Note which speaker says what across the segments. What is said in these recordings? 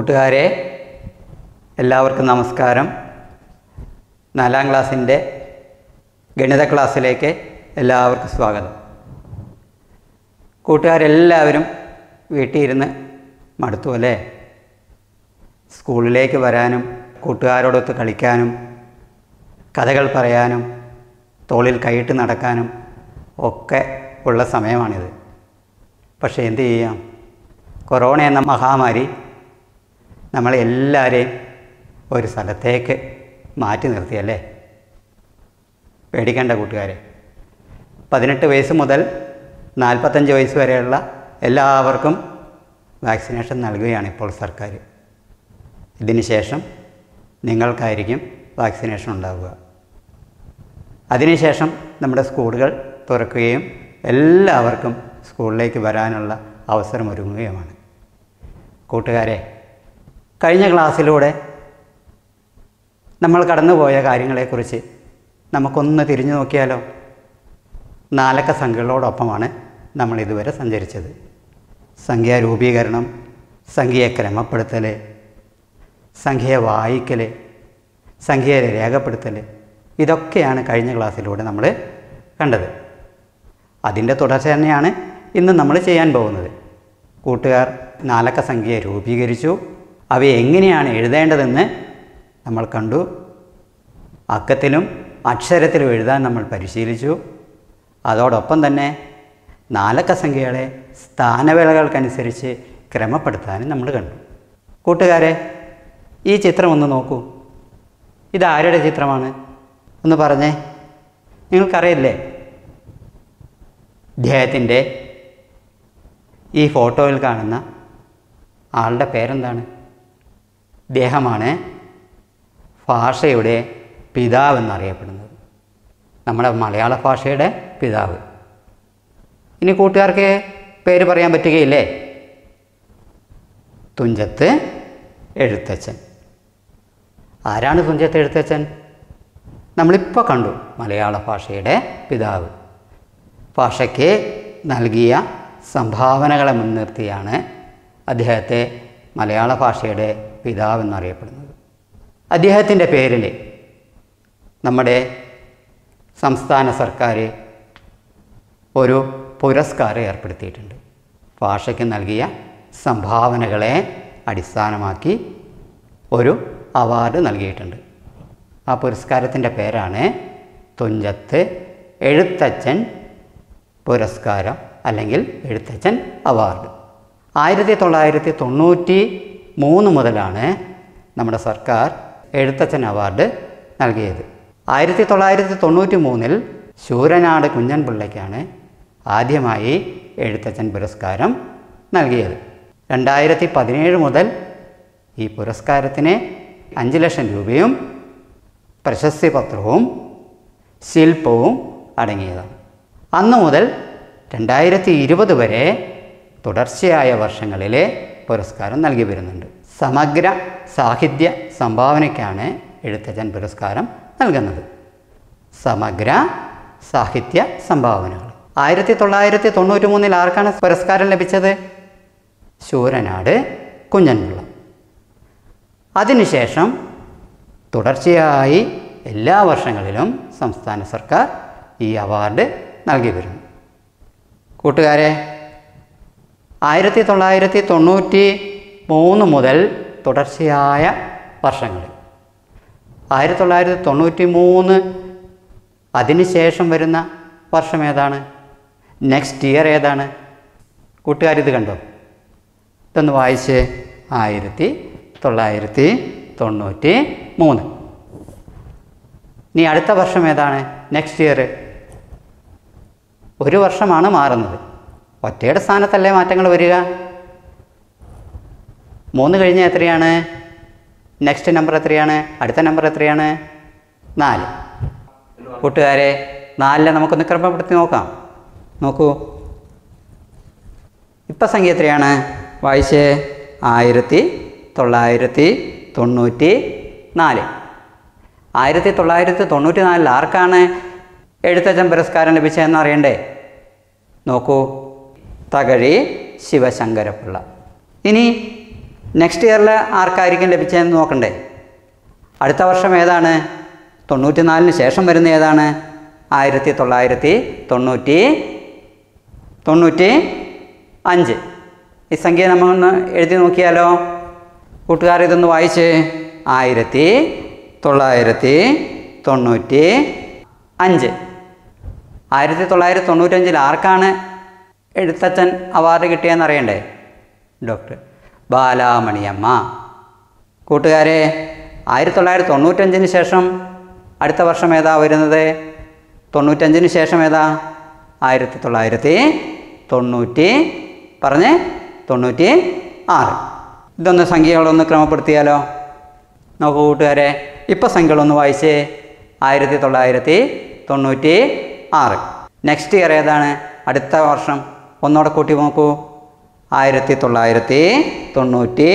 Speaker 1: കൂട്ടുകാരെ എല്ലാവർക്കും നമസ്കാരം നാലാം ക്ലാസ്സിൻ്റെ ഗണിത ക്ലാസ്സിലേക്ക് എല്ലാവർക്കും സ്വാഗതം കൂട്ടുകാരെല്ലാവരും വീട്ടിൽ ഇരുന്ന് മടുത്തു അല്ലേ സ്കൂളിലേക്ക് വരാനും കൂട്ടുകാരോടൊത്ത് കളിക്കാനും കഥകൾ പറയാനും തോളിൽ കൈയിട്ട് നടക്കാനും ഒക്കെ ഉള്ള സമയമാണിത് പക്ഷേ എന്ത് ചെയ്യാം കൊറോണ എന്ന മഹാമാരി നമ്മളെല്ലാവരെയും ഒരു സ്ഥലത്തേക്ക് മാറ്റി നിർത്തിയല്ലേ പേടിക്കേണ്ട കൂട്ടുകാരെ പതിനെട്ട് വയസ്സ് മുതൽ നാൽപ്പത്തഞ്ച് വയസ്സ് വരെയുള്ള എല്ലാവർക്കും വാക്സിനേഷൻ നൽകുകയാണ് ഇപ്പോൾ സർക്കാർ ഇതിന് ശേഷം നിങ്ങൾക്കായിരിക്കും വാക്സിനേഷൻ ഉണ്ടാവുക അതിനുശേഷം നമ്മുടെ സ്കൂളുകൾ തുറക്കുകയും എല്ലാവർക്കും സ്കൂളിലേക്ക് വരാനുള്ള അവസരം ഒരുങ്ങുകയുമാണ് കൂട്ടുകാരെ കഴിഞ്ഞ ക്ലാസ്സിലൂടെ നമ്മൾ കടന്നുപോയ കാര്യങ്ങളെക്കുറിച്ച് നമുക്കൊന്ന് തിരിഞ്ഞു നോക്കിയാലോ നാലക്ക സംഖ്യകളോടൊപ്പമാണ് നമ്മൾ ഇതുവരെ സഞ്ചരിച്ചത് സംഖ്യാ രൂപീകരണം സംഖ്യയെ ക്രമപ്പെടുത്തൽ സംഖ്യയെ വായിക്കൽ സംഖ്യയെ രേഖപ്പെടുത്തൽ ഇതൊക്കെയാണ് കഴിഞ്ഞ ക്ലാസ്സിലൂടെ നമ്മൾ കണ്ടത് അതിൻ്റെ തുടർച്ച തന്നെയാണ് ഇന്ന് നമ്മൾ ചെയ്യാൻ പോകുന്നത് കൂട്ടുകാർ നാലക്ക സംഖ്യയെ രൂപീകരിച്ചു അവയെ എങ്ങനെയാണ് എഴുതേണ്ടതെന്ന് നമ്മൾ കണ്ടു അക്കത്തിലും അക്ഷരത്തിലും എഴുതാൻ നമ്മൾ പരിശീലിച്ചു അതോടൊപ്പം തന്നെ നാലക്ക സംഖ്യകളെ സ്ഥാനവേളകൾക്കനുസരിച്ച് ക്രമപ്പെടുത്താനും നമ്മൾ കണ്ടു കൂട്ടുകാരെ ഈ ചിത്രം ഒന്ന് നോക്കൂ ഇതാരുടെ ചിത്രമാണ് ഒന്ന് പറഞ്ഞേ നിങ്ങൾക്കറിയില്ലേ ഇദ്ദേഹത്തിൻ്റെ ഈ ഫോട്ടോയിൽ കാണുന്ന ആളുടെ പേരെന്താണ് ഇദ്ദേഹമാണ് ഭാഷയുടെ പിതാവ് എന്നറിയപ്പെടുന്നത് നമ്മുടെ മലയാള ഭാഷയുടെ പിതാവ് ഇനി കൂട്ടുകാർക്ക് പേര് പറയാൻ പറ്റുകയില്ലേ തുഞ്ചത്ത് എഴുത്തച്ഛൻ ആരാണ് തുഞ്ചത്ത് എഴുത്തച്ഛൻ നമ്മളിപ്പോൾ കണ്ടു മലയാള ഭാഷയുടെ പിതാവ് ഭാഷയ്ക്ക് നൽകിയ സംഭാവനകളെ മുൻനിർത്തിയാണ് അദ്ദേഹത്തെ മലയാള ഭാഷയുടെ പിതാവ് എന്നറിയപ്പെടുന്നത് അദ്ദേഹത്തിൻ്റെ പേരിൽ നമ്മുടെ സംസ്ഥാന സർക്കാർ ഒരു പുരസ്കാരം ഏർപ്പെടുത്തിയിട്ടുണ്ട് ഭാഷയ്ക്ക് നൽകിയ സംഭാവനകളെ അടിസ്ഥാനമാക്കി ഒരു അവാർഡ് നൽകിയിട്ടുണ്ട് ആ പുരസ്കാരത്തിൻ്റെ പേരാണ് തുഞ്ചത്ത് എഴുത്തച്ഛൻ പുരസ്കാരം അല്ലെങ്കിൽ എഴുത്തച്ഛൻ അവാർഡ് ആയിരത്തി തൊള്ളായിരത്തി തൊണ്ണൂറ്റി മൂന്ന് മുതലാണ് നമ്മുടെ സർക്കാർ എഴുത്തച്ഛൻ അവാർഡ് നൽകിയത് ആയിരത്തി തൊള്ളായിരത്തി തൊണ്ണൂറ്റി മൂന്നിൽ ശൂരനാട് കുഞ്ഞൻപിള്ളയ്ക്കാണ് ആദ്യമായി എഴുത്തച്ഛൻ പുരസ്കാരം നൽകിയത് രണ്ടായിരത്തി പതിനേഴ് മുതൽ ഈ പുരസ്കാരത്തിന് അഞ്ച് ലക്ഷം രൂപയും പ്രശസ്തി പത്രവും ശില്പവും അടങ്ങിയതാണ് അന്ന് മുതൽ രണ്ടായിരത്തി ഇരുപത് വരെ തുടർച്ചയായ വർഷങ്ങളിൽ പുരസ്കാരം നൽകി വരുന്നുണ്ട് സമഗ്ര സാഹിത്യ സംഭാവനയ്ക്കാണ് എഴുത്തച്ഛൻ പുരസ്കാരം നൽകുന്നത് സമഗ്ര സാഹിത്യ സംഭാവനകൾ ആയിരത്തി തൊള്ളായിരത്തി തൊണ്ണൂറ്റി മൂന്നിൽ ആർക്കാണ് പുരസ്കാരം ലഭിച്ചത് ശൂരനാട് കുഞ്ഞൻപിള്ള അതിനുശേഷം തുടർച്ചയായി എല്ലാ വർഷങ്ങളിലും സംസ്ഥാന സർക്കാർ ഈ അവാർഡ് നൽകി വരുന്നു കൂട്ടുകാരെ ആയിരത്തി തൊള്ളായിരത്തി തൊണ്ണൂറ്റി മൂന്ന് മുതൽ തുടർച്ചയായ വർഷങ്ങൾ ആയിരത്തി തൊള്ളായിരത്തി തൊണ്ണൂറ്റി മൂന്ന് അതിനുശേഷം വരുന്ന വർഷം ഏതാണ് നെക്സ്റ്റ് ഇയർ ഏതാണ് കൂട്ടുകാരിത് കണ്ടോ ഇതൊന്ന് വായിച്ച് ആയിരത്തി തൊള്ളായിരത്തി തൊണ്ണൂറ്റി മൂന്ന് ഇനി അടുത്ത വർഷം ഏതാണ് നെക്സ്റ്റ് ഇയർ ഒരു വർഷമാണ് മാറുന്നത് ഒറ്റയുടെ സ്ഥാനത്തല്ലേ മാറ്റങ്ങൾ വരിക മൂന്ന് കഴിഞ്ഞ എത്രയാണ് നെക്സ്റ്റ് നമ്പർ എത്രയാണ് അടുത്ത നമ്പർ എത്രയാണ് നാല് കൂട്ടുകാരെ നാലിനെ നമുക്കൊന്ന് ക്രമപ്പെടുത്തി നോക്കാം നോക്കൂ ഇപ്പം സംഖ്യ എത്രയാണ് വായിച്ച് ആയിരത്തി തൊള്ളായിരത്തി തൊണ്ണൂറ്റി നാല് ആയിരത്തി തൊള്ളായിരത്തി തൊണ്ണൂറ്റി നാലിൽ ആർക്കാണ് എഴുത്തച്ഛൻ പുരസ്കാരം ലഭിച്ചതെന്ന് അറിയണ്ടേ നോക്കൂ തകഴി ശിവശങ്കരപ്പിള്ള ഇനി നെക്സ്റ്റ് ഇയറിൽ ആർക്കായിരിക്കും ലഭിച്ചതെന്ന് നോക്കണ്ടേ അടുത്ത വർഷം ഏതാണ് തൊണ്ണൂറ്റി നാലിന് ശേഷം വരുന്ന ഏതാണ് ആയിരത്തി തൊള്ളായിരത്തി തൊണ്ണൂറ്റി തൊണ്ണൂറ്റി അഞ്ച് ഈ സംഖ്യ നമ്മളൊന്ന് എഴുതി നോക്കിയാലോ കൂട്ടുകാർ ഇതൊന്ന് വായിച്ച് ആയിരത്തി തൊള്ളായിരത്തി തൊണ്ണൂറ്റി അഞ്ച് ആയിരത്തി തൊള്ളായിരത്തി തൊണ്ണൂറ്റഞ്ചിൽ ആർക്കാണ് എഴുത്തച്ഛൻ അവാർഡ് കിട്ടിയെന്ന് അറിയണ്ടേ ഡോക്ടർ ബാലാമണിയമ്മ കൂട്ടുകാരെ ആയിരത്തി തൊള്ളായിരത്തി തൊണ്ണൂറ്റഞ്ചിന് ശേഷം അടുത്ത വർഷം ഏതാ വരുന്നത് തൊണ്ണൂറ്റഞ്ചിന് ശേഷം ഏതാ ആയിരത്തി തൊള്ളായിരത്തി തൊണ്ണൂറ്റി പറഞ്ഞ് തൊണ്ണൂറ്റി ആറ് ഇതൊന്ന് സംഖ്യകളൊന്ന് ക്രമപ്പെടുത്തിയാലോ നോക്കൂ കൂട്ടുകാരെ ഇപ്പോൾ സംഖ്യകളൊന്ന് വായിച്ച് ആയിരത്തി തൊള്ളായിരത്തി തൊണ്ണൂറ്റി ആറ് നെക്സ്റ്റ് ഇയർ ഏതാണ് അടുത്ത വർഷം ഒന്നുകൂടെ കൂട്ടി നോക്കൂ ആയിരത്തി തൊള്ളായിരത്തി തൊണ്ണൂറ്റി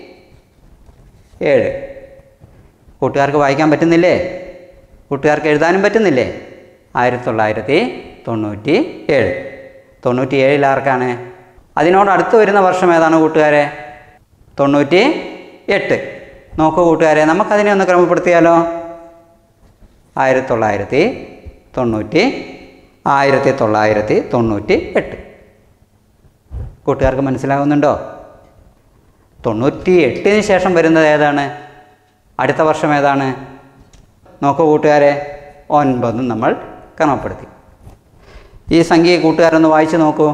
Speaker 1: ഏഴ് കൂട്ടുകാർക്ക് വായിക്കാൻ പറ്റുന്നില്ലേ കൂട്ടുകാർക്ക് എഴുതാനും പറ്റുന്നില്ലേ ആയിരത്തി തൊള്ളായിരത്തി തൊണ്ണൂറ്റി ഏഴ് തൊണ്ണൂറ്റി ഏഴിൽ ആർക്കാണ് അതിനോട് അടുത്ത് വരുന്ന വർഷം ഏതാണ് കൂട്ടുകാരെ തൊണ്ണൂറ്റി എട്ട് നോക്കൂ കൂട്ടുകാരെ നമുക്കതിനെ ഒന്ന് ക്രമപ്പെടുത്തിയാലോ ആയിരത്തി തൊള്ളായിരത്തി തൊണ്ണൂറ്റി ആയിരത്തി തൊള്ളായിരത്തി തൊണ്ണൂറ്റി എട്ട് കൂട്ടുകാർക്ക് മനസ്സിലാകുന്നുണ്ടോ തൊണ്ണൂറ്റി എട്ടിന് ശേഷം വരുന്നത് ഏതാണ് അടുത്ത വർഷം ഏതാണ് നോക്കൂ കൂട്ടുകാരെ ഒൻപതും നമ്മൾ ക്രമപ്പെടുത്തി ഈ സംഖ്യ കൂട്ടുകാരൊന്ന് വായിച്ചു നോക്കൂ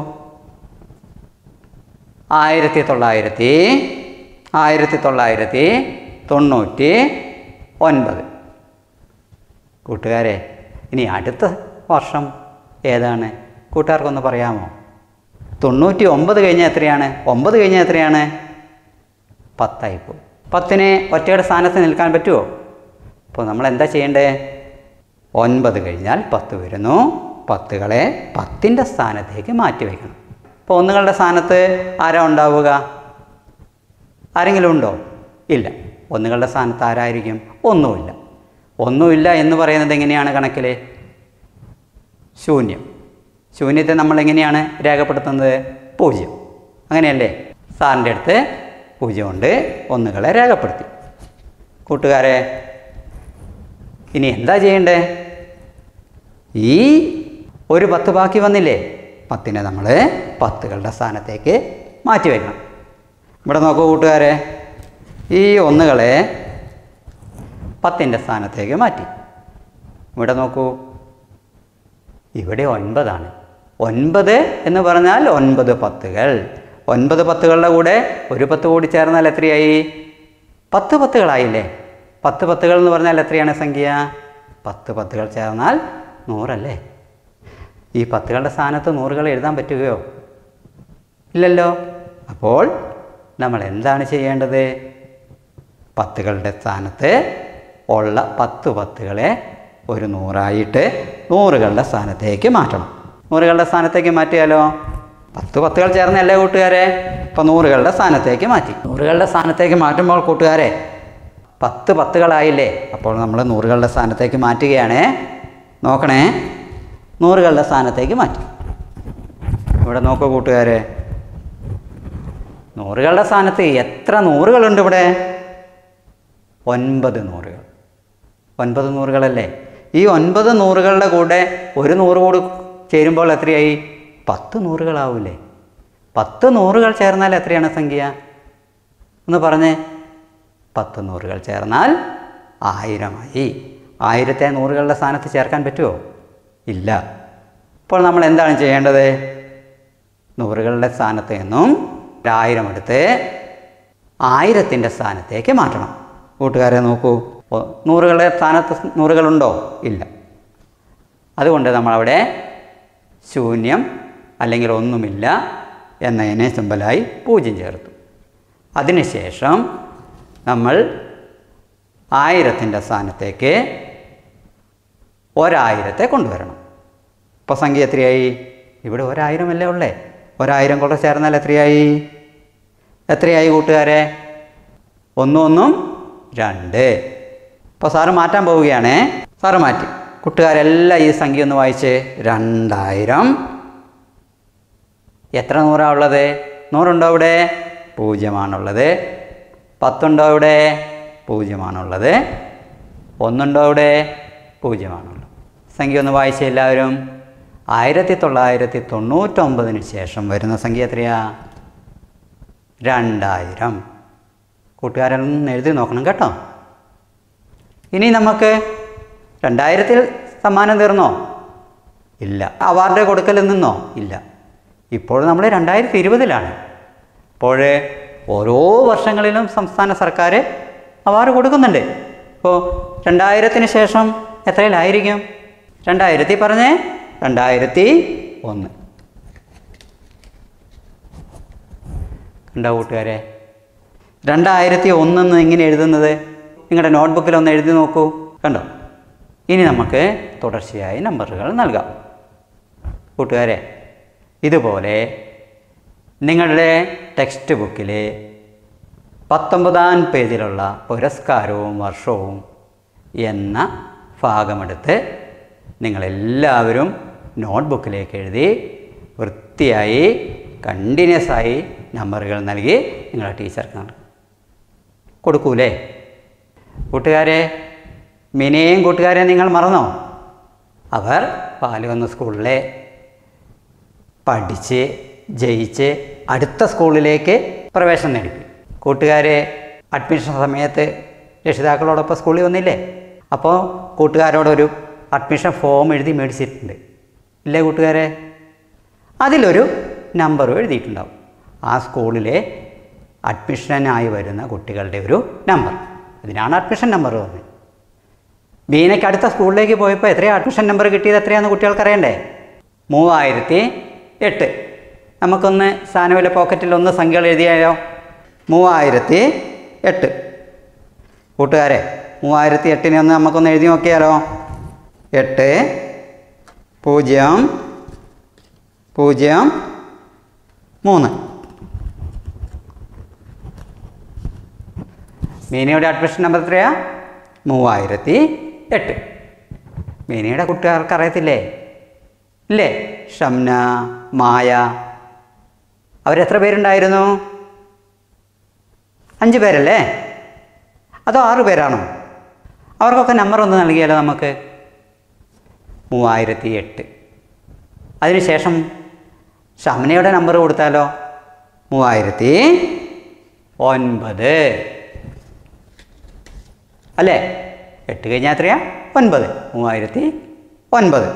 Speaker 1: ആയിരത്തി തൊള്ളായിരത്തി ആയിരത്തി തൊള്ളായിരത്തി തൊണ്ണൂറ്റി ഒൻപത് കൂട്ടുകാരെ ഇനി അടുത്ത വർഷം ഏതാണ് കൂട്ടുകാർക്കൊന്ന് പറയാമോ തൊണ്ണൂറ്റി ഒമ്പത് കഴിഞ്ഞാൽ എത്രയാണ് ഒമ്പത് കഴിഞ്ഞാൽ എത്രയാണ് പത്തായിപ്പോയി പത്തിന് ഒറ്റയുടെ സ്ഥാനത്ത് നിൽക്കാൻ പറ്റുമോ അപ്പോൾ നമ്മൾ എന്താ ചെയ്യേണ്ടേ ഒൻപത് കഴിഞ്ഞാൽ പത്ത് വരുന്നു പത്തുകളെ പത്തിൻ്റെ സ്ഥാനത്തേക്ക് മാറ്റി വയ്ക്കണം അപ്പോൾ ഒന്നുകളുടെ സ്ഥാനത്ത് ആരാ ഉണ്ടാവുക ആരെങ്കിലും ഉണ്ടോ ഇല്ല ഒന്നുകളുടെ സ്ഥാനത്ത് ആരായിരിക്കും ഒന്നുമില്ല ഒന്നുമില്ല എന്ന് പറയുന്നത് എങ്ങനെയാണ് കണക്കിൽ ശൂന്യം ശൂന്യത്തെ നമ്മൾ എങ്ങനെയാണ് രേഖപ്പെടുത്തുന്നത് പൂജ്യം അങ്ങനെയല്ലേ സാറിൻ്റെ അടുത്ത് പൂജ്യം കൊണ്ട് ഒന്നുകളെ രേഖപ്പെടുത്തി കൂട്ടുകാരെ ഇനി എന്താ ചെയ്യണ്ടേ ഈ ഒരു പത്ത് ബാക്കി വന്നില്ലേ പത്തിനെ നമ്മൾ പത്തുകളുടെ സ്ഥാനത്തേക്ക് മാറ്റി വയ്ക്കണം ഇവിടെ നോക്കൂ കൂട്ടുകാരെ ഈ ഒന്നുകളെ പത്തിൻ്റെ സ്ഥാനത്തേക്ക് മാറ്റി ഇവിടെ നോക്കൂ ഇവിടെ ഒൻപതാണ് ഒൻപത് എന്ന് പറഞ്ഞാൽ ഒൻപത് പത്തുകൾ ഒൻപത് പത്തുകളുടെ കൂടെ ഒരു പത്ത് കൂടി ചേർന്നാൽ എത്രയായി പത്ത് പത്തുകളായില്ലേ പത്ത് പത്തുകൾ എന്ന് പറഞ്ഞാൽ എത്രയാണ് സംഖ്യ പത്ത് പത്തുകൾ ചേർന്നാൽ നൂറല്ലേ ഈ പത്തുകളുടെ സ്ഥാനത്ത് നൂറുകൾ എഴുതാൻ പറ്റുകയോ ഇല്ലല്ലോ അപ്പോൾ നമ്മൾ എന്താണ് ചെയ്യേണ്ടത് പത്തുകളുടെ സ്ഥാനത്ത് ഉള്ള പത്ത് പത്തുകളെ ഒരു നൂറായിട്ട് നൂറുകളുടെ സ്ഥാനത്തേക്ക് മാറ്റണം നൂറുകളുടെ സ്ഥാനത്തേക്ക് മാറ്റിയാലോ പത്ത് പത്തുകൾ ചേർന്നല്ലേ കൂട്ടുകാരെ ഇപ്പോൾ നൂറുകളുടെ സ്ഥാനത്തേക്ക് മാറ്റി നൂറുകളുടെ സ്ഥാനത്തേക്ക് മാറ്റുമ്പോൾ കൂട്ടുകാരെ പത്ത് പത്തുകളായില്ലേ അപ്പോൾ നമ്മൾ നൂറുകളുടെ സ്ഥാനത്തേക്ക് മാറ്റുകയാണേ നോക്കണേ നൂറുകളുടെ സ്ഥാനത്തേക്ക് മാറ്റി ഇവിടെ നോക്കൂ കൂട്ടുകാരെ നൂറുകളുടെ സ്ഥാനത്ത് എത്ര നൂറുകളുണ്ട് ഇവിടെ ഒൻപത് നൂറുകൾ ഒൻപത് നൂറുകളല്ലേ ഈ ഒൻപത് നൂറുകളുടെ കൂടെ ഒരു നൂറ് കൂടി ചേരുമ്പോൾ എത്രയായി പത്ത് നൂറുകളാവൂലേ പത്ത് നൂറുകൾ ചേർന്നാൽ എത്രയാണ് സംഖ്യ ഒന്ന് പറഞ്ഞേ പത്ത് നൂറുകൾ ചേർന്നാൽ ആയിരമായി ആയിരത്തെ നൂറുകളുടെ സ്ഥാനത്ത് ചേർക്കാൻ പറ്റുമോ ഇല്ല അപ്പോൾ നമ്മൾ എന്താണ് ചെയ്യേണ്ടത് നൂറുകളുടെ സ്ഥാനത്ത് നിന്നും ഒരായിരം എടുത്ത് ആയിരത്തിൻ്റെ സ്ഥാനത്തേക്ക് മാറ്റണം കൂട്ടുകാരെ നോക്കൂ ഒ- നൂറുകളുടെ സ്ഥാനത്ത് നൂറുകളുണ്ടോ ഇല്ല അതുകൊണ്ട് നമ്മളവിടെ ശൂന്യം അല്ലെങ്കിൽ ഒന്നുമില്ല എന്നതിനെ സിമ്പലായി പൂജ്യം ചേർത്തു അതിനുശേഷം നമ്മൾ ആയിരത്തിൻ്റെ സ്ഥാനത്തേക്ക് ഒരായിരത്തെ കൊണ്ടുവരണം ഇപ്പോൾ സംഖ്യ എത്രയായി ഇവിടെ ഒരായിരം അല്ലേ ഉള്ളേ ഒരായിരം കൂടെ ചേർന്നാൽ എത്രയായി എത്രയായി കൂട്ടുകാരെ ഒന്നും ഒന്നും രണ്ട് ഇപ്പോൾ സാറ് മാറ്റാൻ പോവുകയാണേ സാറ് മാറ്റി കൂട്ടുകാരെല്ലാം ഈ സംഖ്യ ഒന്ന് വായിച്ച് രണ്ടായിരം എത്ര നൂറാ ഉള്ളത് നൂറുണ്ടോ ഇവിടെ പൂജ്യമാണുള്ളത് പത്തുണ്ടോ ഇവിടെ പൂജ്യമാണുള്ളത് ഒന്നുണ്ടോ ഇവിടെ പൂജ്യമാണുള്ളത് സംഖ്യ ഒന്ന് വായിച്ച എല്ലാവരും ആയിരത്തി തൊള്ളായിരത്തി തൊണ്ണൂറ്റൊമ്പതിന് ശേഷം വരുന്ന സംഖ്യ എത്രയാ രണ്ടായിരം കൂട്ടുകാരൊന്ന് എഴുതി നോക്കണം കേട്ടോ ഇനി നമുക്ക് രണ്ടായിരത്തിൽ സമ്മാനം തീർന്നോ ഇല്ല അവാർഡ് കൊടുക്കലിൽ നിന്നോ ഇല്ല ഇപ്പോൾ നമ്മൾ രണ്ടായിരത്തി ഇരുപതിലാണ് അപ്പോൾ ഓരോ വർഷങ്ങളിലും സംസ്ഥാന സർക്കാർ അവാർഡ് കൊടുക്കുന്നുണ്ട് അപ്പോൾ രണ്ടായിരത്തിന് ശേഷം എത്രയിലായിരിക്കും രണ്ടായിരത്തി പറഞ്ഞേ രണ്ടായിരത്തി ഒന്ന് കണ്ടോ കൂട്ടുകാരെ രണ്ടായിരത്തി ഒന്നെന്ന് ഇങ്ങനെ എഴുതുന്നത് നിങ്ങളുടെ നോട്ട്ബുക്കിൽ ഒന്ന് എഴുതി നോക്കൂ കണ്ടോ ഇനി നമുക്ക് തുടർച്ചയായി നമ്പറുകൾ നൽകാം കൂട്ടുകാരെ ഇതുപോലെ നിങ്ങളുടെ ടെക്സ്റ്റ് ബുക്കിൽ പത്തൊമ്പതാം പേജിലുള്ള പുരസ്കാരവും വർഷവും എന്ന ഭാഗമെടുത്ത് നിങ്ങളെല്ലാവരും നോട്ട്ബുക്കിലേക്ക് എഴുതി വൃത്തിയായി കണ്ടിന്യൂസ് ആയി നമ്പറുകൾ നൽകി നിങ്ങളുടെ ടീച്ചർക്ക് നൽകും കൊടുക്കൂലേ കൂട്ടുകാരെ മിനിയും കൂട്ടുകാരെ നിങ്ങൾ മറന്നോ അവർ പാലുവന്ന സ്കൂളിലെ പഠിച്ച് ജയിച്ച് അടുത്ത സ്കൂളിലേക്ക് പ്രവേശനം നേടി കൂട്ടുകാരെ അഡ്മിഷൻ സമയത്ത് രക്ഷിതാക്കളോടൊപ്പം സ്കൂളിൽ വന്നില്ലേ അപ്പോൾ കൂട്ടുകാരോടൊരു അഡ്മിഷൻ ഫോം എഴുതി മേടിച്ചിട്ടുണ്ട് ഇല്ലേ കൂട്ടുകാരെ അതിലൊരു നമ്പറും എഴുതിയിട്ടുണ്ടാവും ആ സ്കൂളിലെ അഡ്മിഷനായി വരുന്ന കുട്ടികളുടെ ഒരു നമ്പർ അതിനാണ് അഡ്മിഷൻ നമ്പർ പറഞ്ഞത് ബീനയ്ക്ക് അടുത്ത സ്കൂളിലേക്ക് പോയപ്പോൾ എത്രയാണ് അഡ്മിഷൻ നമ്പർ കിട്ടിയത് എത്രയാണെന്ന് കുട്ടികൾക്ക് അറിയണ്ടേ മൂവായിരത്തി എട്ട് നമുക്കൊന്ന് സാധനവിലെ പോക്കറ്റിൽ ഒന്ന് സംഖ്യകൾ എഴുതിയാലോ മൂവായിരത്തി എട്ട് കൂട്ടുകാരെ മൂവായിരത്തി എട്ടിനെ ഒന്ന് നമുക്കൊന്ന് എഴുതി നോക്കിയാലോ എട്ട് പൂജ്യം പൂജ്യം മൂന്ന് മീനയുടെ അഡ്മിഷൻ നമ്പർ എത്രയാ മൂവായിരത്തി എട്ട് മീനയുടെ കുട്ടികൾക്ക് അറിയത്തില്ലേ ഇല്ലേ ഷംന മായ അവരെത്ര പേരുണ്ടായിരുന്നു അഞ്ച് പേരല്ലേ അതോ ആറ് പേരാണോ അവർക്കൊക്കെ നമ്പർ ഒന്ന് നൽകിയാലോ നമുക്ക് മൂവായിരത്തി എട്ട് അതിനുശേഷം ഷംനയുടെ നമ്പർ കൊടുത്താലോ മൂവായിരത്തി ഒൻപത് അല്ലേ എട്ട് കഴിഞ്ഞാൽ എത്രയാ ഒൻപത് മൂവായിരത്തി ഒൻപത്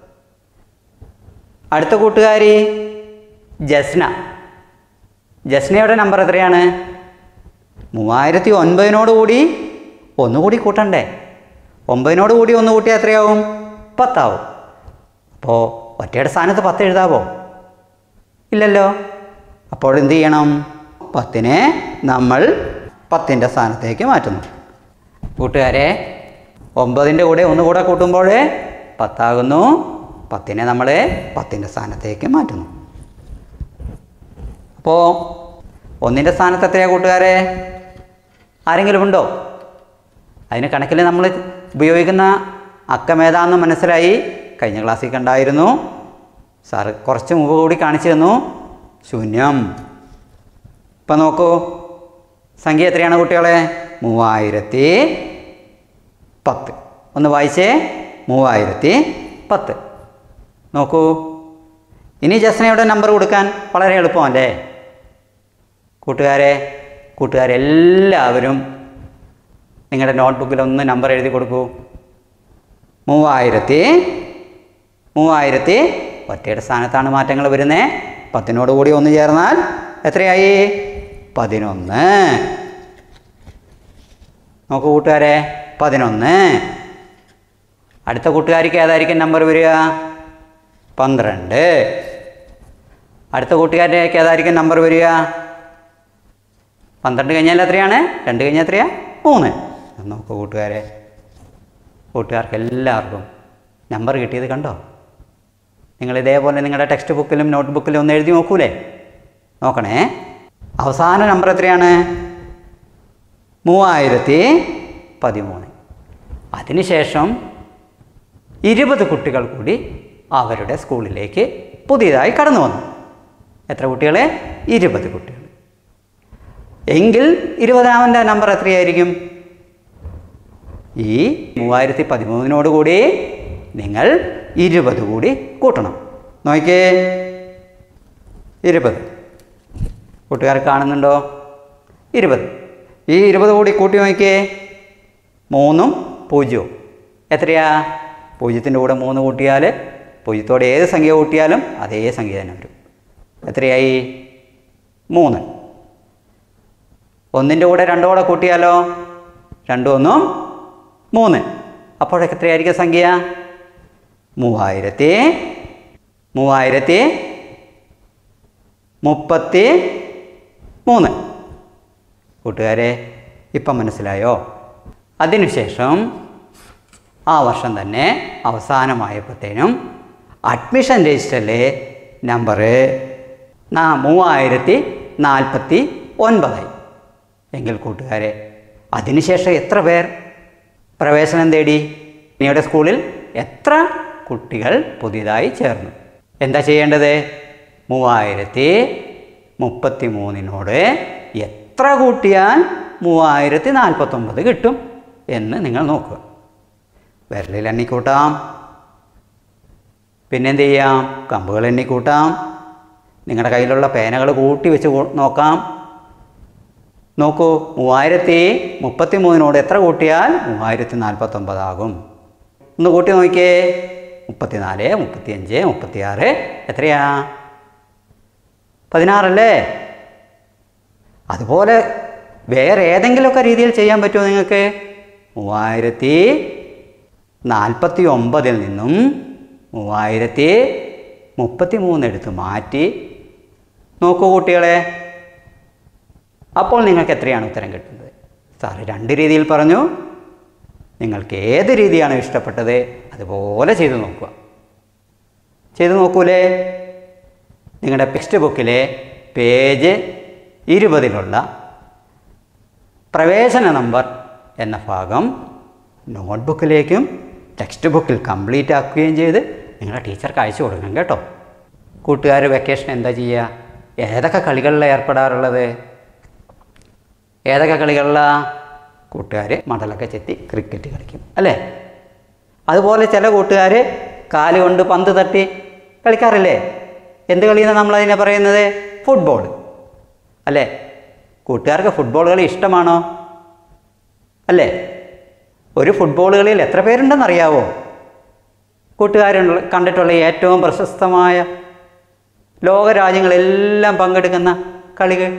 Speaker 1: അടുത്ത കൂട്ടുകാരി ജസ്ന ജസ്നയുടെ നമ്പർ എത്രയാണ് മൂവായിരത്തി ഒൻപതിനോട് കൂടി ഒന്നുകൂടി കൂട്ടണ്ടേ ഒമ്പതിനോട് കൂടി ഒന്ന് കൂട്ടിയാൽ എത്രയാവും പത്താവും അപ്പോൾ ഒറ്റയുടെ സ്ഥാനത്ത് പത്ത് എഴുതാവോ ഇല്ലല്ലോ അപ്പോൾ എന്ത് ചെയ്യണം പത്തിനെ നമ്മൾ പത്തിൻ്റെ സ്ഥാനത്തേക്ക് മാറ്റുന്നു കൂട്ടുകാരെ ഒമ്പതിൻ്റെ കൂടെ ഒന്ന് കൂടെ കൂട്ടുമ്പോൾ പത്താകുന്നു പത്തിനെ നമ്മൾ പത്തിൻ്റെ സ്ഥാനത്തേക്ക് മാറ്റുന്നു അപ്പോൾ ഒന്നിൻ്റെ സ്ഥാനത്ത് എത്രയാണ് കൂട്ടുകാരെ ആരെങ്കിലും ഉണ്ടോ അതിന് കണക്കിൽ നമ്മൾ ഉപയോഗിക്കുന്ന അക്കമേതാന്ന് മനസ്സിലായി കഴിഞ്ഞ ക്ലാസ്സിൽ കണ്ടായിരുന്നു സാറ് കുറച്ച് മുമ്പ് കൂടി കാണിച്ചു തന്നു ശൂന്യം ഇപ്പം നോക്കൂ സംഖ്യ എത്രയാണ് കുട്ടികളെ മൂവായിരത്തി പത്ത് ഒന്ന് വായിച്ചേ മൂവായിരത്തി പത്ത് നോക്കൂ ഇനി ജസ്നയുടെ നമ്പർ കൊടുക്കാൻ വളരെ എളുപ്പമല്ലേ കൂട്ടുകാരെ കൂട്ടുകാരെല്ലാവരും നിങ്ങളുടെ നോട്ട്ബുക്കിൽ ഒന്ന് നമ്പർ എഴുതി കൊടുക്കൂ മൂവായിരത്തി മൂവായിരത്തി ഒറ്റയുടെ സ്ഥാനത്താണ് മാറ്റങ്ങൾ വരുന്നത് പത്തിനോട് കൂടി ഒന്ന് ചേർന്നാൽ എത്രയായി പതിനൊന്ന് നോക്കൂ കൂട്ടുകാരെ പതിനൊന്ന് അടുത്ത കൂട്ടുകാരിക്ക് ഏതായിരിക്കും നമ്പർ വരിക പന്ത്രണ്ട് അടുത്ത കൂട്ടുകാരിലേക്ക് ഏതായിരിക്കും നമ്പർ വരിക പന്ത്രണ്ട് കഴിഞ്ഞാൽ എത്രയാണ് രണ്ട് കഴിഞ്ഞാൽ എത്രയാ മൂന്ന് നോക്കൂ കൂട്ടുകാരെ കൂട്ടുകാർക്ക് എല്ലാവർക്കും നമ്പർ കിട്ടിയത് കണ്ടോ നിങ്ങൾ ഇതേപോലെ നിങ്ങളുടെ ടെക്സ്റ്റ് ബുക്കിലും നോട്ട് ബുക്കിലും ഒന്ന് എഴുതി നോക്കൂലേ നോക്കണേ അവസാന നമ്പർ എത്രയാണ് മൂവായിരത്തി പതിമൂന്ന് അതിനുശേഷം ഇരുപത് കുട്ടികൾ കൂടി അവരുടെ സ്കൂളിലേക്ക് പുതിയതായി കടന്നു വന്നു എത്ര കുട്ടികളെ ഇരുപത് കുട്ടികൾ എങ്കിൽ ഇരുപതാമൻ്റെ നമ്പർ എത്രയായിരിക്കും ഈ മൂവായിരത്തി പതിമൂന്നിനോട് കൂടി നിങ്ങൾ ഇരുപത് കൂടി കൂട്ടണം നോക്കിയേ ഇരുപത് കൂട്ടുകാർ കാണുന്നുണ്ടോ ഇരുപത് ഈ ഇരുപത് കൂടി കൂട്ടി നോക്കിയേ മൂന്നും പൂജ്യവും എത്രയാ പൂജ്യത്തിൻ്റെ കൂടെ മൂന്ന് കൂട്ടിയാൽ പൂജ്യത്തോടെ ഏത് സംഖ്യ കൂട്ടിയാലും അതേ സംഖ്യ തന്നെ വരും എത്രയായി മൂന്ന് ഒന്നിൻ്റെ കൂടെ രണ്ടോ കൂടെ കൂട്ടിയാലോ രണ്ടും ഒന്നും മൂന്ന് അപ്പോഴൊക്കെ എത്രയായിരിക്കും സംഖ്യ മൂവായിരത്തി മൂവായിരത്തി മുപ്പത്തി മൂന്ന് കൂട്ടുകാരെ ഇപ്പം മനസ്സിലായോ അതിനുശേഷം ആ വർഷം തന്നെ അവസാനമായപ്പോഴത്തേനും അഡ്മിഷൻ രജിസ്റ്ററിലെ നമ്പറ് നാ മൂവായിരത്തി നാൽപ്പത്തി ഒൻപതായി എങ്കിൽ കൂട്ടുകാരെ അതിനുശേഷം എത്ര പേർ പ്രവേശനം തേടി നിങ്ങളുടെ സ്കൂളിൽ എത്ര കുട്ടികൾ പുതിയതായി ചേർന്നു എന്താ ചെയ്യേണ്ടത് മൂവായിരത്തി മുപ്പത്തി മൂന്നിനോട് എത്ര കൂട്ടിയാൽ മൂവായിരത്തി നാൽപ്പത്തൊമ്പത് കിട്ടും എന്ന് നിങ്ങൾ നോക്കുക വിരലിൽ എണ്ണിക്കൂട്ടാം പിന്നെന്ത് ചെയ്യാം കമ്പുകൾ എണ്ണിക്കൂട്ടാം നിങ്ങളുടെ കയ്യിലുള്ള പേനകൾ കൂട്ടി വെച്ച് കൂ- നോക്കാം നോക്കൂ മൂവായിരത്തി മുപ്പത്തി മൂന്നിനോട് എത്ര കൂട്ടിയാൽ മൂവായിരത്തി നാൽപ്പത്തൊമ്പതാകും ഒന്ന് കൂട്ടി നോക്കിയേ മുപ്പത്തിനാല് മുപ്പത്തിയഞ്ച് മുപ്പത്തിയാറ് എത്രയാ പതിനാറല്ലേ അതുപോലെ വേറെ ഏതെങ്കിലുമൊക്കെ രീതിയിൽ ചെയ്യാൻ പറ്റുമോ നിങ്ങൾക്ക് മൂവായിരത്തി നാൽപ്പത്തി ഒമ്പതിൽ നിന്നും മൂവായിരത്തി മുപ്പത്തി മൂന്ന് എടുത്ത് മാറ്റി നോക്കൂ കുട്ടികളെ അപ്പോൾ നിങ്ങൾക്ക് എത്രയാണ് ഉത്തരം കിട്ടുന്നത് സാറ് രണ്ട് രീതിയിൽ പറഞ്ഞു നിങ്ങൾക്ക് ഏത് രീതിയാണ് ഇഷ്ടപ്പെട്ടത് അതുപോലെ ചെയ്തു നോക്കുക ചെയ്തു നോക്കൂലേ നിങ്ങളുടെ ടെക്സ്റ്റ് ബുക്കിലെ പേജ് ഇരുപതിലുള്ള പ്രവേശന നമ്പർ എന്ന ഭാഗം നോട്ട്ബുക്കിലേക്കും ടെക്സ്റ്റ് ബുക്കിൽ കംപ്ലീറ്റ് ആക്കുകയും ചെയ്ത് നിങ്ങളുടെ ടീച്ചർക്ക് അയച്ചു കൊടുക്കണം കേട്ടോ കൂട്ടുകാർ വെക്കേഷൻ എന്താ ചെയ്യുക ഏതൊക്കെ കളികളിലാണ് ഏർപ്പെടാറുള്ളത് ഏതൊക്കെ കളികളിലാണ് കൂട്ടുകാർ മടലൊക്കെ ചെത്തി ക്രിക്കറ്റ് കളിക്കും അല്ലേ അതുപോലെ ചില കൂട്ടുകാർ കാല് കൊണ്ട് പന്ത് തട്ടി കളിക്കാറില്ലേ എന്ത് കളിയെന്ന് നമ്മളതിനെ പറയുന്നത് ഫുട്ബോൾ അല്ലേ കൂട്ടുകാർക്ക് ഫുട്ബോൾ കളി ഇഷ്ടമാണോ അല്ലേ ഒരു ഫുട്ബോൾ കളിയിൽ എത്ര പേരുണ്ടെന്നറിയാവോ കൂട്ടുകാരുള്ള കണ്ടിട്ടുള്ള ഏറ്റവും പ്രശസ്തമായ ലോകരാജ്യങ്ങളെല്ലാം പങ്കെടുക്കുന്ന കളികൾ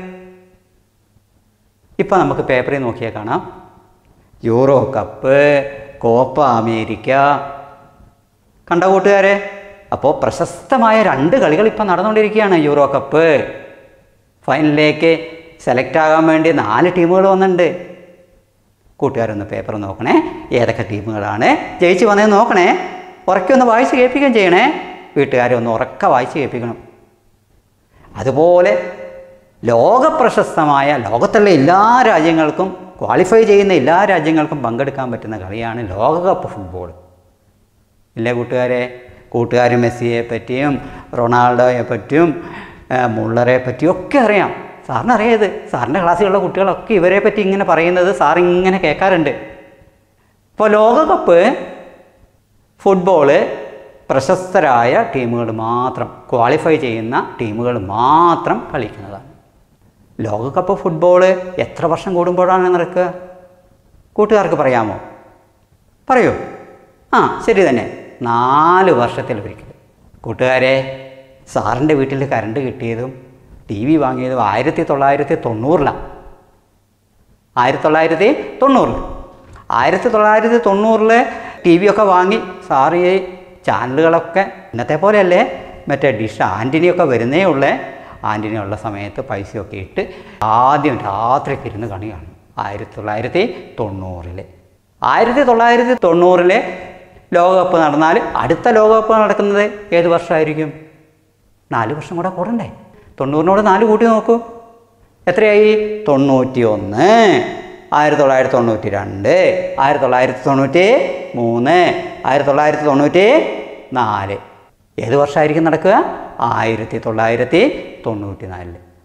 Speaker 1: ഇപ്പം നമുക്ക് പേപ്പറിൽ നോക്കിയാൽ കാണാം യൂറോ കപ്പ് കോപ്പ അമേരിക്ക കണ്ട കൂട്ടുകാരെ അപ്പോൾ പ്രശസ്തമായ രണ്ട് കളികൾ ഇപ്പം നടന്നുകൊണ്ടിരിക്കുകയാണ് യൂറോ കപ്പ് ഫൈനലിലേക്ക് സെലക്ട് ആകാൻ വേണ്ടി നാല് ടീമുകൾ വന്നിട്ടുണ്ട് കൂട്ടുകാരൊന്ന് പേപ്പർ നോക്കണേ ഏതൊക്കെ ടീമുകളാണ് ജയിച്ച് വന്നതെന്ന് നോക്കണേ ഉറക്കെ ഒന്ന് വായിച്ച് കേൾപ്പിക്കുകയും ചെയ്യണേ വീട്ടുകാരെ ഒന്ന് ഉറക്കെ വായിച്ച് കേൾപ്പിക്കണം അതുപോലെ ലോകപ്രശസ്തമായ ലോകത്തുള്ള എല്ലാ രാജ്യങ്ങൾക്കും ക്വാളിഫൈ ചെയ്യുന്ന എല്ലാ രാജ്യങ്ങൾക്കും പങ്കെടുക്കാൻ പറ്റുന്ന കളിയാണ് ലോകകപ്പ് ഫുട്ബോൾ ഇല്ലേ കൂട്ടുകാരെ കൂട്ടുകാർ മെസ്സിയെ പറ്റിയും റൊണാൾഡോയെ പറ്റിയും ആ, മുള്ളറെ പറ്റിയും ഒക്കെ അറിയാം സാറിന് അറിയാത് സാറിൻ്റെ ക്ലാസ്സിലുള്ള കുട്ടികളൊക്കെ ഇവരെ പറ്റി ഇങ്ങനെ പറയുന്നത് സാർ ഇങ്ങനെ കേൾക്കാറുണ്ട് ഇപ്പോൾ ലോകകപ്പ് ഫുട്ബോള് പ്രശസ്തരായ ടീമുകൾ മാത്രം ക്വാളിഫൈ ചെയ്യുന്ന ടീമുകൾ മാത്രം കളിക്കുന്നതാണ് ലോകകപ്പ് ഫുട്ബോള് എത്ര വർഷം കൂടുമ്പോഴാണ് നടക്കുക കൂട്ടുകാർക്ക് പറയാമോ പറയൂ ആ ശരി തന്നെ നാല് വർഷത്തിൽ ഒരിക്കൽ കൂട്ടുകാരെ സാറിൻ്റെ വീട്ടിൽ കറണ്ട് കിട്ടിയതും ടി വി വാങ്ങിയതും ആയിരത്തി തൊള്ളായിരത്തി തൊണ്ണൂറിലാണ് ആയിരത്തി തൊള്ളായിരത്തി തൊണ്ണൂറിൽ ആയിരത്തി തൊള്ളായിരത്തി തൊണ്ണൂറിൽ ടി വി ഒക്കെ വാങ്ങി സാറ് ഈ ചാനലുകളൊക്കെ ഇന്നത്തെ പോലെയല്ലേ മറ്റേ ഡിഷ് ആൻറ്റിനിയൊക്കെ വരുന്നേ ഉള്ളേ ആൻറ്റിനി ഉള്ള സമയത്ത് പൈസയൊക്കെ ഇട്ട് ആദ്യം രാത്രിയൊക്കെ ഇരുന്ന് കണി കാണും ആയിരത്തി തൊള്ളായിരത്തി തൊണ്ണൂറിൽ ആയിരത്തി തൊള്ളായിരത്തി തൊണ്ണൂറിലെ ലോകകപ്പ് നടന്നാൽ അടുത്ത ലോകകപ്പ് നടക്കുന്നത് ഏത് വർഷമായിരിക്കും നാല് വർഷം കൂടെ കൂടണ്ടേ തൊണ്ണൂറിനോട് നാല് കൂട്ടി നോക്കൂ എത്രയായി തൊണ്ണൂറ്റി ഒന്ന് ആയിരത്തി തൊള്ളായിരത്തി തൊണ്ണൂറ്റി രണ്ട് ആയിരത്തി തൊള്ളായിരത്തി തൊണ്ണൂറ്റി മൂന്ന് ആയിരത്തി തൊള്ളായിരത്തി തൊണ്ണൂറ്റി നാല് ഏത് വർഷമായിരിക്കും നടക്കുക ആയിരത്തി തൊള്ളായിരത്തി തൊണ്ണൂറ്റി നാലില്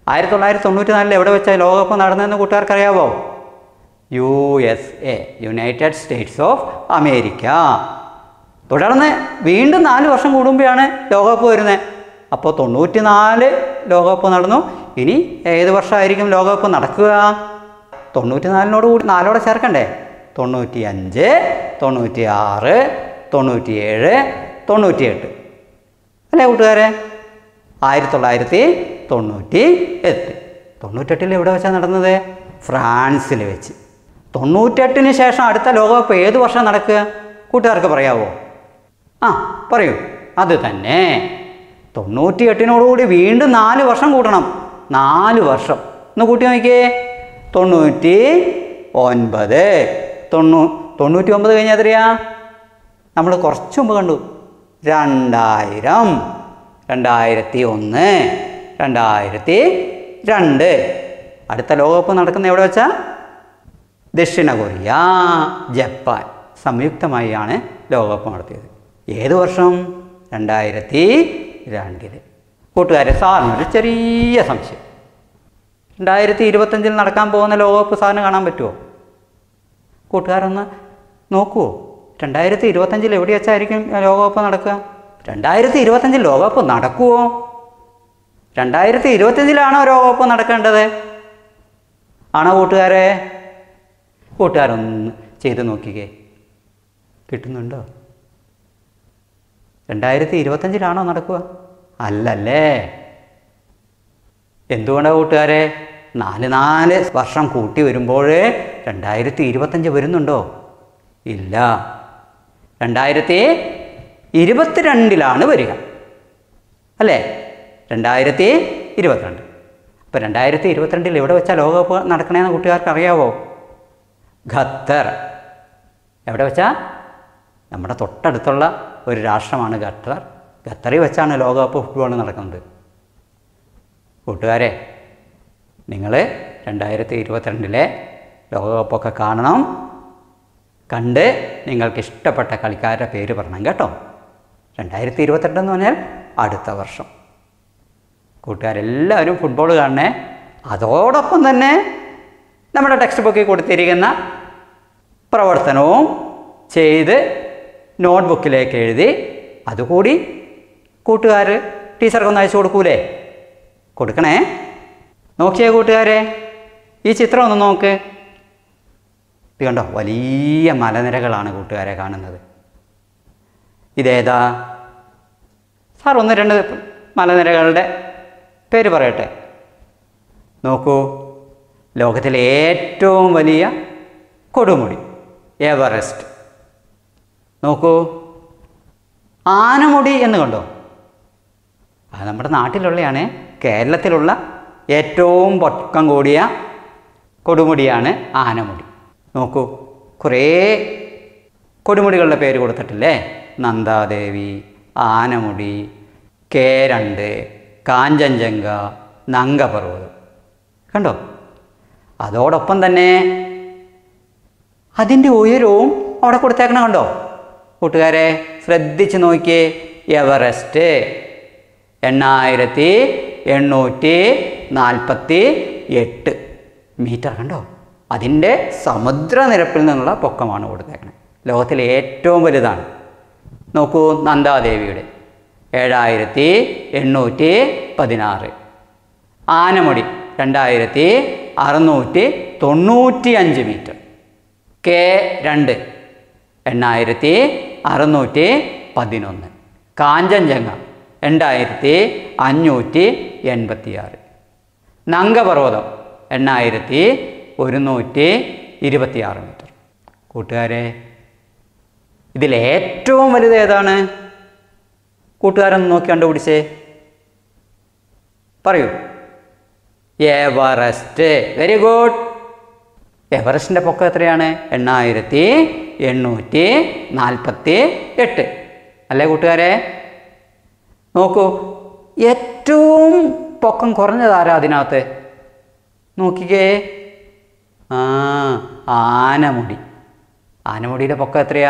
Speaker 1: ആയിരത്തി തൊള്ളായിരത്തി തൊണ്ണൂറ്റി നാലിൽ എവിടെ വെച്ചാൽ ലോകകപ്പ് നടന്നതെന്ന് കൂട്ടുകാർക്കറിയാവോ U S A United States of America തുടർന്ന് വീണ്ടും നാല് വർഷം കൂടുമ്പോഴാണ് ലോകകപ്പ് വരുന്നത് അപ്പോൾ തൊണ്ണൂറ്റി നാല് ലോകകപ്പ് നടന്നു ഇനി ഏത് വർഷമായിരിക്കും ലോകകപ്പ് നടക്കുക തൊണ്ണൂറ്റി നാലിനോട് കൂടി നാലോടെ ചേർക്കണ്ടേ തൊണ്ണൂറ്റി അഞ്ച് തൊണ്ണൂറ്റി ആറ് തൊണ്ണൂറ്റിയേഴ് തൊണ്ണൂറ്റിയെട്ട് അല്ലേ കൂട്ടുകാരെ ആയിരത്തി തൊള്ളായിരത്തി തൊണ്ണൂറ്റി എട്ട് തൊണ്ണൂറ്റെട്ടിൽ എവിടെ വെച്ചാണ് നടന്നത് ഫ്രാൻസിൽ വെച്ച് തൊണ്ണൂറ്റെട്ടിന് ശേഷം അടുത്ത ലോകകപ്പ് ഏത് വർഷം നടക്കുക കൂട്ടുകാർക്ക് പറയാവോ ആ പറയൂ അത് തന്നെ തൊണ്ണൂറ്റി എട്ടിനോടുകൂടി വീണ്ടും നാല് വർഷം കൂട്ടണം നാല് വർഷം ഒന്ന് കൂട്ടി നോക്കിയേ തൊണ്ണൂറ്റി ഒൻപത് തൊണ്ണൂ തൊണ്ണൂറ്റി ഒമ്പത് കഴിഞ്ഞാൽ എത്രയാ നമ്മൾ കുറച്ച് മുമ്പ് കണ്ടു രണ്ടായിരം രണ്ടായിരത്തി ഒന്ന് രണ്ടായിരത്തി രണ്ട് അടുത്ത ലോകകപ്പ് നടക്കുന്ന എവിടെ വെച്ചാൽ ദക്ഷിണ കൊറിയ ജപ്പാൻ സംയുക്തമായാണ് ലോകകപ്പ് നടത്തിയത് ഏത് വർഷം രണ്ടായിരത്തി രണ്ടില് കൂട്ടുകാരെ സാറിനൊരു ചെറിയ സംശയം രണ്ടായിരത്തി ഇരുപത്തഞ്ചിൽ നടക്കാൻ പോകുന്ന ലോകകപ്പ് സാറിന് കാണാൻ പറ്റുമോ കൂട്ടുകാരൊന്ന് നോക്കുമോ രണ്ടായിരത്തി ഇരുപത്തഞ്ചിൽ എവിടെ വെച്ചായിരിക്കും ലോകകപ്പ് നടക്കുക രണ്ടായിരത്തി ഇരുപത്തഞ്ചിൽ ലോകകപ്പ് നടക്കുമോ രണ്ടായിരത്തി ഇരുപത്തഞ്ചിലാണോ ലോകകപ്പ് നടക്കേണ്ടത് ആണോ കൂട്ടുകാരെ കൂട്ടുകാരൊന്ന് ചെയ്ത് നോക്കിക്കേ കിട്ടുന്നുണ്ടോ രണ്ടായിരത്തി ഇരുപത്തഞ്ചിലാണോ നടക്കുക അല്ലല്ലേ എന്തുകൊണ്ടാണ് കൂട്ടുകാരെ നാല് നാല് വർഷം കൂട്ടി വരുമ്പോൾ രണ്ടായിരത്തി ഇരുപത്തഞ്ച് വരുന്നുണ്ടോ ഇല്ല രണ്ടായിരത്തി ഇരുപത്തിരണ്ടിലാണ് വരിക അല്ലേ രണ്ടായിരത്തി ഇരുപത്തിരണ്ട് അപ്പോൾ രണ്ടായിരത്തി ഇരുപത്തിരണ്ടിൽ എവിടെ വെച്ചാൽ ലോകകപ്പ് നടക്കണേന്ന് കൂട്ടുകാർക്ക് അറിയാവോ ഖത്തർ എവിടെ വെച്ചാൽ നമ്മുടെ തൊട്ടടുത്തുള്ള ഒരു രാഷ്ട്രമാണ് ഖത്തർ ഖത്തറിൽ വെച്ചാണ് ലോകകപ്പ് ഫുട്ബോൾ നടക്കുന്നത് കൂട്ടുകാരെ നിങ്ങൾ രണ്ടായിരത്തി ഇരുപത്തിരണ്ടിലെ ലോകകപ്പൊക്കെ കാണണം കണ്ട് നിങ്ങൾക്ക് ഇഷ്ടപ്പെട്ട കളിക്കാരുടെ പേര് പറയണം കേട്ടോ രണ്ടായിരത്തി ഇരുപത്തിരണ്ട് എന്ന് പറഞ്ഞാൽ അടുത്ത വർഷം കൂട്ടുകാരെല്ലാവരും ഫുട്ബോൾ കാണണേ അതോടൊപ്പം തന്നെ നമ്മുടെ ടെക്സ്റ്റ് ബുക്കിൽ കൊടുത്തിരിക്കുന്ന പ്രവർത്തനവും ചെയ്ത് നോട്ട്ബുക്കിലേക്ക് എഴുതി അതുകൂടി കൂട്ടുകാർ ടീച്ചർക്കൊന്ന് അയച്ചു കൊടുക്കൂലേ കൊടുക്കണേ നോക്കിയേ കൂട്ടുകാരെ ഈ ചിത്രം ഒന്ന് നോക്ക് ഇത് കണ്ടോ വലിയ മലനിരകളാണ് കൂട്ടുകാരെ കാണുന്നത് ഇതേതാ സാർ ഒന്ന് രണ്ട് മലനിരകളുടെ പേര് പറയട്ടെ നോക്കൂ ലോകത്തിലെ ഏറ്റവും വലിയ കൊടുമുടി എവറസ്റ്റ് നോക്കൂ ആനമുടി എന്ന് കണ്ടോ അത് നമ്മുടെ നാട്ടിലുള്ളതാണ് കേരളത്തിലുള്ള ഏറ്റവും പൊക്കം കൂടിയ കൊടുമുടിയാണ് ആനമുടി നോക്കൂ കുറേ കൊടുമുടികളുടെ പേര് കൊടുത്തിട്ടില്ലേ നന്ദാദേവി ആനമുടി കേരണ്ട് കാഞ്ചൻജംഗ നങ്കപർവ്വതം കണ്ടോ അതോടൊപ്പം തന്നെ അതിൻ്റെ ഉയരവും അവിടെ കൊടുത്തേക്കണം കണ്ടോ കൂട്ടുകാരെ ശ്രദ്ധിച്ച് നോക്കിയേ എവറസ്റ്റ് എണ്ണായിരത്തി എണ്ണൂറ്റി നാൽപ്പത്തി എട്ട് മീറ്റർ കണ്ടോ അതിൻ്റെ സമുദ്രനിരപ്പിൽ നിന്നുള്ള പൊക്കമാണ് കൊടുത്തേക്കുന്നത് ലോകത്തിലെ ഏറ്റവും വലുതാണ് നോക്കൂ നന്ദാദേവിയുടെ ഏഴായിരത്തി എണ്ണൂറ്റി പതിനാറ് ആനമുടി രണ്ടായിരത്തി അറുന്നൂറ്റി തൊണ്ണൂറ്റി അഞ്ച് മീറ്റർ കെ രണ്ട് എണ്ണായിരത്തി അറുന്നൂറ്റി പതിനൊന്ന് കാഞ്ചൻജംഗ രണ്ടായിരത്തി അഞ്ഞൂറ്റി എൺപത്തിയാറ് നങ്കപർവ്വതം എണ്ണായിരത്തി ഒരുന്നൂറ്റി ഇരുപത്തിയാറ് മീറ്റർ കൂട്ടുകാരെ ഇതിൽ ഏറ്റവും വലുത് ഏതാണ് കൂട്ടുകാരൊന്ന് നോക്കി കണ്ടുപിടിച്ചേ പറയൂ എവറസ്റ്റ് വെരി ഗുഡ് എവറസ്റ്റിൻ്റെ പൊക്കം എത്രയാണ് എണ്ണായിരത്തി എണ്ണൂറ്റി നാൽപ്പത്തി എട്ട് അല്ലേ കൂട്ടുകാരെ നോക്കൂ ഏറ്റവും പൊക്കം കുറഞ്ഞതാരാ അതിനകത്ത് നോക്കിക്കേ ആ ആനമുടി ആനമുടിയുടെ പൊക്കം എത്രയാ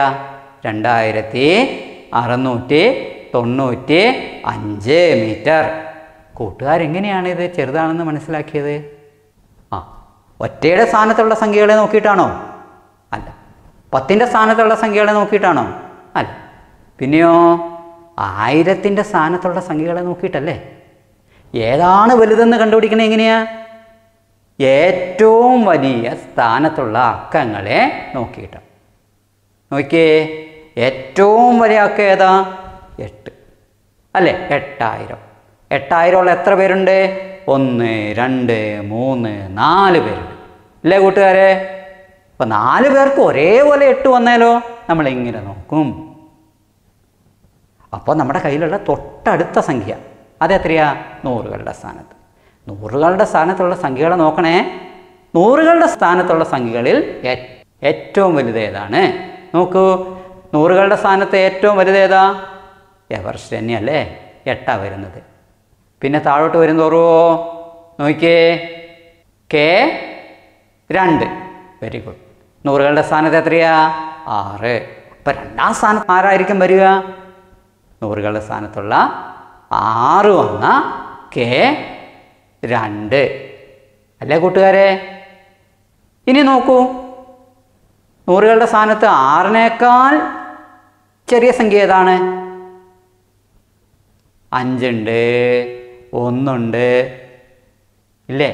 Speaker 1: രണ്ടായിരത്തി അറുന്നൂറ്റി തൊണ്ണൂറ്റി അഞ്ച് മീറ്റർ കൂട്ടുകാരെങ്ങനെയാണ് ഇത് ചെറുതാണെന്ന് മനസ്സിലാക്കിയത് ആ ഒറ്റയുടെ സ്ഥാനത്തുള്ള സംഖ്യകളെ നോക്കിയിട്ടാണോ അല്ല പത്തിൻ്റെ സ്ഥാനത്തുള്ള സംഖ്യകളെ നോക്കിയിട്ടാണോ അല്ല പിന്നെയോ ആയിരത്തിൻ്റെ സ്ഥാനത്തുള്ള സംഖ്യകളെ നോക്കിയിട്ടല്ലേ ഏതാണ് വലുതെന്ന് കണ്ടുപിടിക്കണേ എങ്ങനെയാ ഏറ്റവും വലിയ സ്ഥാനത്തുള്ള അക്കങ്ങളെ നോക്കിയിട്ട് നോക്കിയേ ഏറ്റവും വലിയ അക്ക ഏതാ എട്ട് അല്ലേ എട്ടായിരം എട്ടായിരം ഉള്ള എത്ര പേരുണ്ട് ഒന്ന് രണ്ട് മൂന്ന് നാല് പേരുണ്ട് അല്ലേ കൂട്ടുകാരെ അപ്പം നാല് പേർക്ക് ഒരേപോലെ എട്ട് വന്നാലോ നമ്മൾ എങ്ങനെ നോക്കും അപ്പോൾ നമ്മുടെ കയ്യിലുള്ള തൊട്ടടുത്ത സംഖ്യ അതെത്രയാ നൂറുകളുടെ സ്ഥാനത്ത് നൂറുകളുടെ സ്ഥാനത്തുള്ള സംഖ്യകളെ നോക്കണേ നൂറുകളുടെ സ്ഥാനത്തുള്ള സംഖ്യകളിൽ ഏ- ഏറ്റവും വലുത് ഏതാണ് നോക്കൂ നൂറുകളുടെ സ്ഥാനത്ത് ഏറ്റവും വലുത് ഏതാ എവറസ്റ്റ് തന്നെയല്ലേ എട്ടാ വരുന്നത് പിന്നെ താഴോട്ട് വരും തോറുമോ നോക്കിയേ കെ രണ്ട് വെരി ഗുഡ് നൂറുകളുടെ സ്ഥാനത്ത് എത്രയാ ആറ് അപ്പം രണ്ടാം സ്ഥാനത്ത് ആരായിരിക്കും വരിക നൂറുകളുടെ സ്ഥാനത്തുള്ള ആറ് വന്ന കെ രണ്ട് അല്ലേ കൂട്ടുകാരെ ഇനി നോക്കൂ നൂറുകളുടെ സ്ഥാനത്ത് ആറിനേക്കാൾ ചെറിയ സംഖ്യ ഏതാണ് അഞ്ചുണ്ട് ഒന്നുണ്ട് ഇല്ലേ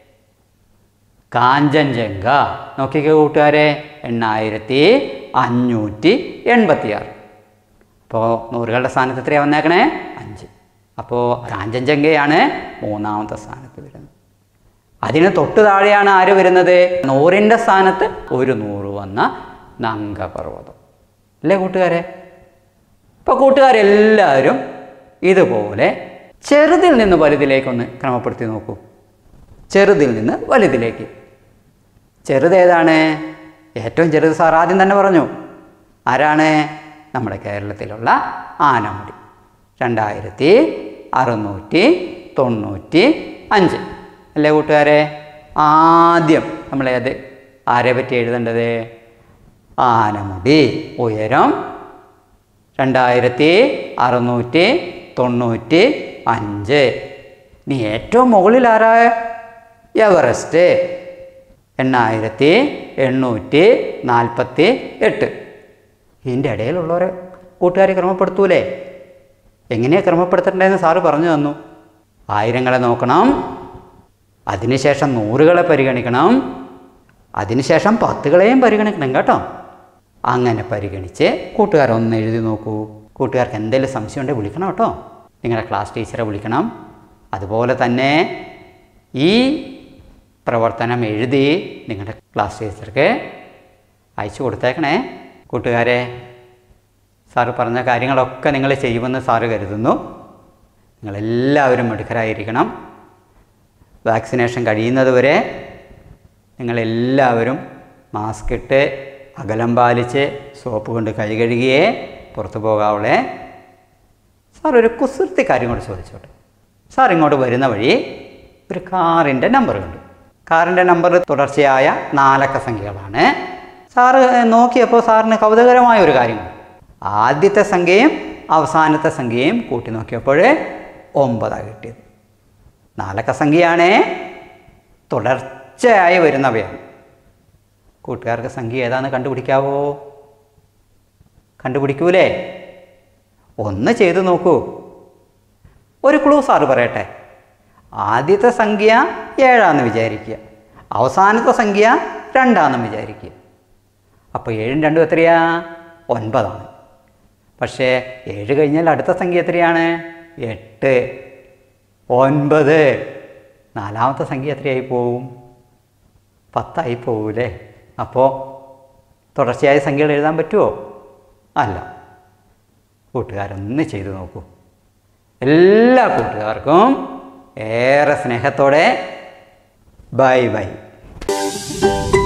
Speaker 1: കാഞ്ചൻജംഗ നോക്കിക്കോ കൂട്ടുകാരെ എണ്ണായിരത്തി അഞ്ഞൂറ്റി എൺപത്തിയാറ് അപ്പോൾ നൂറുകളുടെ സ്ഥാനത്ത് എത്രയാണ് വന്നേക്കണേ അഞ്ച് അപ്പോൾ കാഞ്ചൻജംഗയാണ് മൂന്നാമത്തെ സ്ഥാനത്ത് വരുന്നത് അതിന് തൊട്ട് താഴെയാണ് ആര് വരുന്നത് നൂറിൻ്റെ സ്ഥാനത്ത് ഒരു നൂറ് വന്ന നങ്കപർവ്വതം അല്ലേ കൂട്ടുകാരെ ഇപ്പോൾ കൂട്ടുകാരെല്ലാവരും ഇതുപോലെ ചെറുതിൽ നിന്ന് വലുതിലേക്കൊന്ന് ക്രമപ്പെടുത്തി നോക്കൂ ചെറുതിൽ നിന്ന് വലുതിലേക്ക് ചെറുതേതാണ് ഏറ്റവും ചെറുത് സാർ ആദ്യം തന്നെ പറഞ്ഞു ആരാണ് നമ്മുടെ കേരളത്തിലുള്ള ആനമുടി രണ്ടായിരത്തി അറുന്നൂറ്റി തൊണ്ണൂറ്റി അഞ്ച് അല്ലേ കൂട്ടുകാരെ ആദ്യം നമ്മൾ ഏത് ആരെ പറ്റി എഴുതേണ്ടത് ആനമുടി ഉയരം രണ്ടായിരത്തി അറുന്നൂറ്റി തൊണ്ണൂറ്റി അഞ്ച് ഇനി ഏറ്റവും മുകളിൽ ആരാ എവറസ്റ്റ് എണ്ണായിരത്തി എണ്ണൂറ്റി നാൽപ്പത്തി എട്ട് ഇതിൻ്റെ ഇടയിലുള്ളവരെ കൂട്ടുകാരെ ക്രമപ്പെടുത്തൂലേ എങ്ങനെയാണ് ക്രമപ്പെടുത്തേണ്ടതെന്ന് സാറ് പറഞ്ഞു തന്നു ആയിരങ്ങളെ നോക്കണം അതിനുശേഷം നൂറുകളെ പരിഗണിക്കണം അതിനുശേഷം പത്തുകളെയും പരിഗണിക്കണം കേട്ടോ അങ്ങനെ പരിഗണിച്ച് കൂട്ടുകാരൊന്ന് എഴുതി നോക്കൂ കൂട്ടുകാർക്ക് എന്തെങ്കിലും സംശയം ഉണ്ടെങ്കിൽ വിളിക്കണം കേട്ടോ നിങ്ങളുടെ ക്ലാസ് ടീച്ചറെ വിളിക്കണം അതുപോലെ തന്നെ ഈ പ്രവർത്തനം എഴുതി നിങ്ങളുടെ ക്ലാസ് ടീച്ചർക്ക് അയച്ചു കൊടുത്തേക്കണേ കൂട്ടുകാരെ സാറ് പറഞ്ഞ കാര്യങ്ങളൊക്കെ നിങ്ങൾ ചെയ്യുമെന്ന് സാറ് കരുതുന്നു നിങ്ങളെല്ലാവരും മിടുക്കരായിരിക്കണം വാക്സിനേഷൻ കഴിയുന്നതുവരെ നിങ്ങളെല്ലാവരും മാസ്ക് ഇട്ട് അകലം പാലിച്ച് സോപ്പ് കൊണ്ട് കൈ കഴുകിയേ പുറത്തു പോകാവുള്ളേ സാർ ഒരു കുസൃതി കാര്യം കൂടെ ചോദിച്ചോട്ടെ സാർ ഇങ്ങോട്ട് വരുന്ന വഴി ഒരു കാറിൻ്റെ നമ്പർ കണ്ടു കാറിൻ്റെ നമ്പർ തുടർച്ചയായ നാലക്ക സംഖ്യകളാണ് സാറ് നോക്കിയപ്പോൾ സാറിന് കൗതുകരമായ ഒരു കാര്യം കണ്ടു. ആദ്യത്തെ സംഖ്യയും അവസാനത്തെ സംഖ്യയും കൂട്ടി നോക്കിയപ്പോൾ ഒമ്പതാണ് കിട്ടിയത് നാലക്ക സംഖ്യയാണേ തുടർച്ചയായി വരുന്നവയാണ് കൂട്ടുകാർക്ക് സംഖ്യ ഏതാണെന്ന് കണ്ടുപിടിക്കാവോ കണ്ടുപിടിക്കൂലേ ഒന്ന് ചെയ്തു നോക്കൂ ഒരു ക്ലൂ സാറ് പറയട്ടെ ആദ്യത്തെ സംഖ്യ ഏഴാന്ന് വിചാരിക്കുക അവസാനത്തെ സംഖ്യ രണ്ടാണെന്ന് വിചാരിക്കുക അപ്പോൾ ഏഴും രണ്ടും എത്രയാ ഒൻപതാണ് പക്ഷേ ഏഴ് കഴിഞ്ഞാൽ അടുത്ത സംഖ്യ എത്രയാണ് എട്ട് ഒൻപത് നാലാമത്തെ സംഖ്യ എത്രയായി പോവും പത്തായി പോകൂലേ അപ്പോൾ തുടർച്ചയായ സംഖ്യകൾ എഴുതാൻ പറ്റുമോ അല്ല കൂട്ടുകാരൊന്ന് ചെയ്തു നോക്കൂ എല്ലാ കൂട്ടുകാർക്കും ഏറെ സ്നേഹത്തോടെ ബൈ ബൈ